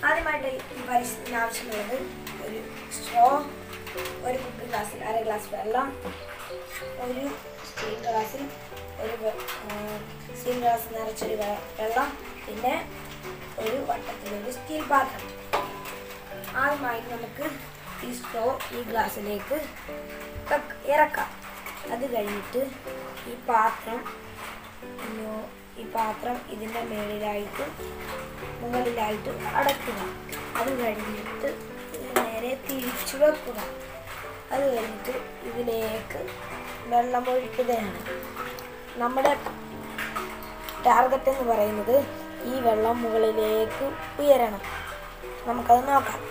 ആദ്യമായിട്ട് ഈ പരീക്ഷണത്തിന് ആവശ്യമുള്ളത് ഒരു സ്ട്രോ ഒരു കുപ്പി ഗ്ലാസ്സിൽ അര ഗ്ലാസ് വെള്ളം ഒരു സ്റ്റീൽ ഗ്ലാസ്സിൽ ഒരു വെ- ആ, സ്റ്റീൽ ഗ്ലാസ് നിറച്ചൊരു വെ- വെള്ളം പിന്നെ ഒരു വട്ടത്തിലൊരു സ്റ്റീൽ പാത്രം ആദ്യമായി നമുക്ക് ഈ സ്ട്രോ ഈ ഗ്ലാസ്സിലേക്ക് വെക്ക- ഇറക്കാം അത് കഴിഞ്ഞിട്ട് ഈ പാത്രം ഇങ്ങോ- ഈ പാത്രം ഇതിൻ്റെ മേളിലായിട്ട് മുകളിലായിട്ട് അടയ്ക്കുക അത് കഴിഞ്ഞിട്ട് ഇത് നേരെ തിരിച്ചു വെക്കുക അത് കഴിഞ്ഞിട്ട് ഇതിലേക്ക് വെള്ളം ഒഴിക്കുകയാണ് നമ്മുടെ ടാർഗറ്റ് എന്ന് പറയുന്നത് ഈ വെള്ളം മുകളിലേക്ക് ഉയരണം നമുക്കത് നോക്കാം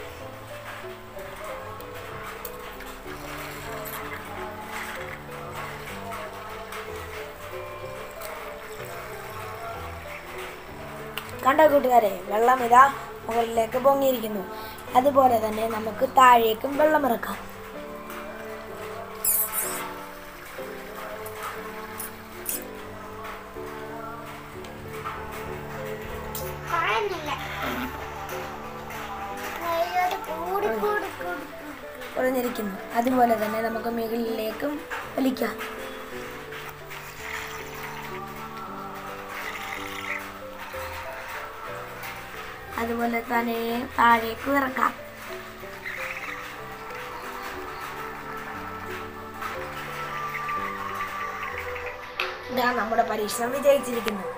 കണ്ട കൂട്ടുകാരെ വെള്ളം ഇതാ മുകളിലേക്ക് പൊങ്ങിയിരിക്കുന്നു അതുപോലെ തന്നെ നമുക്ക് താഴേക്കും വെള്ളം ഇറക്കാം പറയുന്നില്ല അയ്യോട് കൂടി കൂടി കൂടി കുറഞ്ഞിരിക്കുന്നു അതുപോലെ തന്നെ നമുക്ക് മുകളിലേക്കും വലിക്കാം അതുപോലെ തന്നെ താഴേക്ക് ഇറക്കാം ഇതാ നമ്മുടെ പരീക്ഷണം വിജയിച്ചിരിക്കുന്നു